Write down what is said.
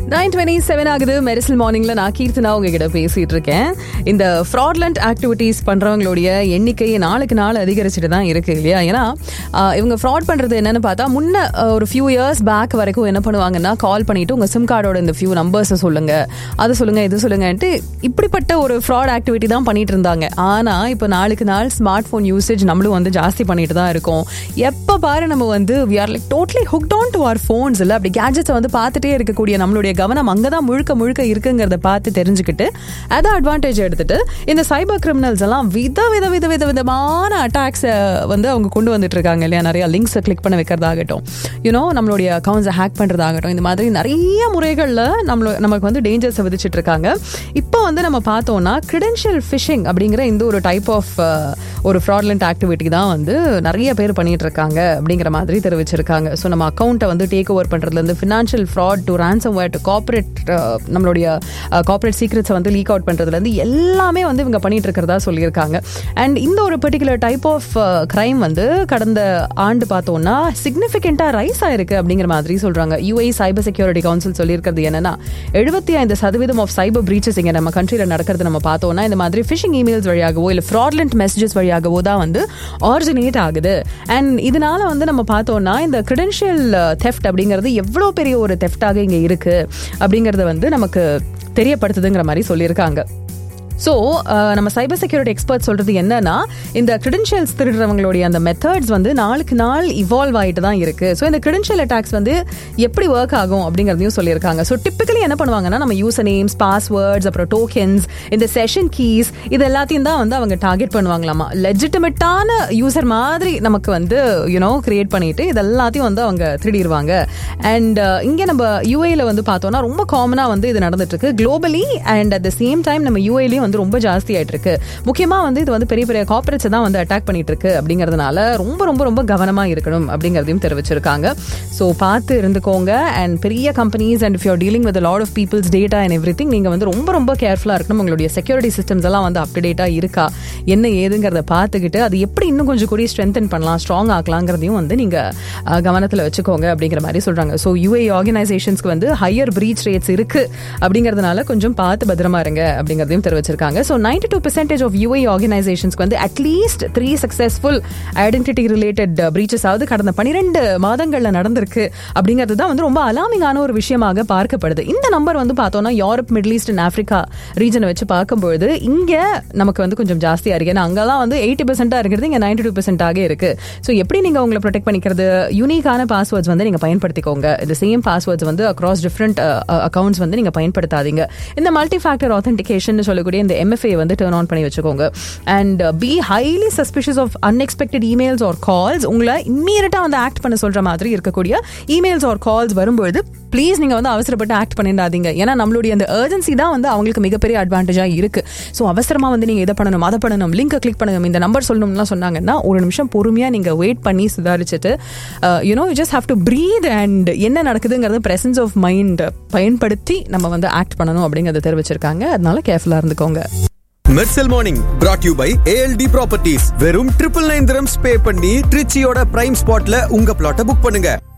nine twenty seven ஆகுது மெரிசல் மார்னிங்ல நான் கீர்த்தனா உங்ககிட்ட பேசிட்டு இருக்கேன் இந்த ஃப்ராட்லண்ட் ஆக்டிவிட்டீஸ் பண்றவங்களுடைய எண்ணிக்கை நாளுக்கு நாள் அதிகரிச்சுட்டு தான் இருக்கு இல்லையா ஏன்னா ஆஹ், இவங்க ஃப்ராட் பண்றது என்னன்னு பார்த்தா முன்ன ஆஹ், ஒரு ஃபியூ இயர்ஸ் பேக் வரைக்கும் என்ன பண்ணுவாங்கன்னா கால் பண்ணிட்டு உங்க சிம் கார்டோட இந்த ஃபியூ நம்பர்ஸை சொல்லுங்க அதை சொல்லுங்க இது சொல்லுங்கன்ட்டு இப்படிப்பட்ட ஒரு ஃப்ராட் ஆக்டிவிட்டி தான் பண்ணிட்டு இருந்தாங்க ஆனா இப்போ நாளுக்கு நாள் ஸ்மார்ட் ஃபோன் யூசேஜ் நம்மளும் வந்து ஜாஸ்தி பண்ணிட்டு தான் இருக்கோம் எப்ப பாரு நம்ம வந்து we are like totally hooked on to our phones இல்ல அப்படி கேஜெட்ஸை வந்து பார்த்துட்டே இருக்கக்கூடிய நம்மளுடைய கவனம் அங்கதான் முழுக்க முழுக்க இருக்குங்கிறத பார்த்து தெரிஞ்சுக்கிட்டு அதை அட்வான்டேஜ் எடுத்துட்டு இந்த சைபர் கிரிமினல்ஸ் எல்லாம் வித வித வித வித விதமான அட்டாக்ஸ் வந்து அவங்க கொண்டு வந்துட்டு இருக்காங்க இல்லையா நிறைய லிங்க்ஸை கிளிக் பண்ண வைக்கிறதாகட்டும் யூனோ நம்மளுடைய அக்கௌண்ட்ஸை ஹேக் பண்றதாகட்டும் இந்த மாதிரி நிறைய முறைகளில் நம்மள நமக்கு வந்து டேஞ்சர்ஸை விதிச்சிட்டு இருக்காங்க இப்போ வந்து நம்ம பார்த்தோம்னா கிரெடென்ஷியல் ஃபிஷிங் அப்படிங்கிற இந்த ஒரு டைப் ஆஃப் ஒரு ஃப்ராட்லண்ட் ஆக்டிவிட்டி தான் வந்து நிறைய பேர் பண்ணிட்டு இருக்காங்க அப்படிங்கிற மாதிரி தெரிவிச்சிருக்காங்க ஸோ நம்ம அக்கௌண்ட்டை வந்து டேக் ஓவர் பண்றதுலேருந்து financial fraud to ransom ware to corporate நம்மளுடைய கார்பரேட் சீக்ரெட்ஸை வந்து லீக் அவுட் பண்றதுலேருந்து எல்லாமே வந்து இவங்க பண்ணிட்டு இருக்கிறதா சொல்லியிருக்காங்க அண்ட் இந்த ஒரு பர்டிகுலர் டைப் ஆஃப் கிரைம் வந்து கடந்த ஆண்டு பார்த்தோம்னா சிக்னிஃபிகண்ட்டாக ரைஸ் ஆயிருக்கு அப்படிங்கிற மாதிரி சொல்றாங்க யூஏ சைபர் செக்யூரிட்டி கவுன்சில் சொல்லியிருக்கிறது என்னன்னா எழுபத்தி ஐந்து சதவீதம் ஆஃப் சைபர் பிரீச்சஸ் இங்கே நம்ம கண்ட்ரியில் நடக்கிறது நம்ம பார்த்தோம்னா இந்த மாதிரி ஃபிஷிங் இமெயில்ஸ் வழியாகவோ இல்லை ஃப்ராட்லண்ட் மெசேஜஸ் வழியாகவோ தான் வந்து ஆரிஜினேட் ஆகுது அண்ட் இதனால வந்து நம்ம பார்த்தோம்னா இந்த கிரெடென்ஷியல் தெஃப்ட் அப்படிங்கிறது எவ்வளோ பெரிய ஒரு தெஃப்டாக இங்கே இருக்கு அப்படிங்கிறத வந்து நமக்கு தெரியப்படுத்துதுங்கிற மாதிரி சொல்லியிருக்காங்க ஸோ நம்ம சைபர் செக்யூரிட்டி எக்ஸ்பர்ட் சொல்றது என்னன்னா இந்த கிரெடென்ஷியல்ஸ் திருடுறவங்களுடைய அந்த மெத்தட்ஸ் வந்து நாளுக்கு நாள் இவால்வ் ஆகிட்டு தான் இருக்கு ஸோ இந்த கிரெடென்ஷியல் அட்டாக்ஸ் வந்து எப்படி ஒர்க் ஆகும் அப்படிங்கிறதையும் சொல்லியிருக்காங்க ஸோ டிப்பிக்கலி என்ன பண்ணுவாங்கன்னா நம்ம யூசர் நேம்ஸ் பாஸ்வேர்ட்ஸ் அப்புறம் டோக்கன்ஸ் இந்த செஷன் கீஸ் இது எல்லாத்தையும் தான் வந்து அவங்க டார்கெட் பண்ணுவாங்களாமா லெஜிட்டமெட்டான யூசர் மாதிரி நமக்கு வந்து யூனோ கிரியேட் பண்ணிட்டு இது எல்லாத்தையும் வந்து அவங்க திருடிடுவாங்க அண்ட் இங்கே நம்ம யூஏல வந்து பார்த்தோம்னா ரொம்ப காமனாக வந்து இது நடந்துட்டு இருக்கு globally and at the same time நம்ம யூஏலையும் வந்து ரொம்ப ஜாஸ்தி ஆயிட்டு இருக்கு முக்கியமா வந்து இது வந்து பெரிய பெரிய கார்பரேட்ஸ் தான் வந்து அட்டாக் பண்ணிட்டு இருக்கு அப்படிங்கறதுனால ரொம்ப ரொம்ப ரொம்ப கவனமா இருக்கணும் அப்படிங்கறதையும் தெரிவிச்சிருக்காங்க ஸோ பார்த்து இருந்துக்கோங்க அண்ட் பெரிய companies and if your dealing with lot of peoples data and everything நீங்க வந்து ரொம்ப ரொம்ப கேர்ஃபுல்லா இருக்கணும் உங்களுடைய செக்யூரிட்டி சிஸ்டம்ஸ் எல்லாம் வந்து அப் டு டேட்டா இருக்கா என்ன ஏதுங்கிறத பார்த்துக்கிட்டு அது எப்படி இன்னும் கொஞ்சம் கூடி ஸ்ட்ரென்தன் பண்ணலாம் ஸ்ட்ராங் ஆக்கலாங்கிறதையும் வந்து நீங்க அஹ், கவனத்துல வச்சுக்கோங்க அப்படிங்கிற மாதிரி சொல்றாங்க ஸோ யூஏ ஆர்கனைசேஷன்ஸ்க்கு வந்து ஹையர் பிரீச் ரேட்ஸ் இருக்கு அப்படிங்கறதுனால கொஞ்சம் பார்த்து பத்திரமா இருங்க அப்படிங்கறதையும் தெரிவிச்சிருக்காங்க so ninety two percentage of UAE ஆர்கனைசேஷன்ஸ்க்கு வந்து at least three successful identity related breaches ஆகுது கடந்த பனிரெண்டு மாதங்கள்ல நடந்திருக்கு அப்படிங்கிறது தான் வந்து ரொம்ப அலாமிங்கான ஒரு விஷயமாக பார்க்கப்படுது இந்த நம்பர் வந்து பார்த்தோம்னா Europe Middle East and Africa ரீஜனை வச்சு பார்க்கும்பொழுது இங்க நமக்கு வந்து கொஞ்சம் ஜாஸ்தியா இருக்கு ஏன்னா அங்கெல்லாம் வந்து எயிட்டி பெர்சென்டா இருக்கிறது இங்க நைன்டி டூ பெர்சென்டாக இருக்கு ஸோ எப்படி நீங்க உங்களை ப்ரொடெக்ட் பண்ணிக்கிறது யூனிக்கான பாஸ்வேர்ட்ஸ் வந்து நீங்க பயன்படுத்திக்கோங்க இந்த சேம் பாஸ்வேர்ட்ஸ் வந்து அக்ராஸ் டிஃப்ரெண்ட் அக்கௌண்ட்ஸ் வந்து நீங்க பயன்படுத்தாதீங்க இந்த மல்டி ஃபேக்டர் ஆத்தென்டிகேஷன் சொல்லக்கூடிய இந்த எம்எஃப்ஏ வந்து டர்ன் ஆன் பண்ணி வச்சுக்கோங்க and be highly suspicious of unexpected emails or calls உங்களை இம்மீடியட்டா வந்து ஆக்ட் பண்ண சொல்ற மாதிரி இருக்கக்கூடிய இமெயில்ஸ் ஆர் கால்ஸ் வரும்பொழுது ப்ளீஸ் நீங்க வந்து அவசரப்பட்டு ஆக்ட் பண்ணிடாதீங்க ஏன்னா நம்மளுடைய அந்த ஏர்ஜென்சி தான் வந்து அவங்களுக்கு மிகப்பெரிய அட்வான்டேஜா இருக்கு ஸோ அவசரமா வந்து நீங்க இதை பண்ணணும் அதை பண்ணணும் லிங்கை கிளிக் பண்ணணும் இந்த நம்பர் சொல்லணும்லாம் சொன்னாங்கன்னா ஒரு நிமிஷம் பொறுமையா நீங்க வெயிட் பண்ணி சுதாரிச்சுட்டு you know you just have to breathe and என்ன நடக்குதுங்கிறது பிரசன்ஸ் ஆஃப் மைண்ட் பயன்படுத்தி நம்ம வந்து ஆக்ட் பண்ணணும் அப்படிங்கறத தெரிவிச்சிருக்காங்க அதனால கேர்ஃபுல்லா இருந்துக்கோங்க Mersal morning brought you by ALT properties வெறும் ட்ரிபிள் நைன் திரம்ஸ் பே பண்ணி ட்ரிச்சியோட பிரைம் ஸ்பாட்ல உங்க பிளாட்டை புக் பண்ணுங்க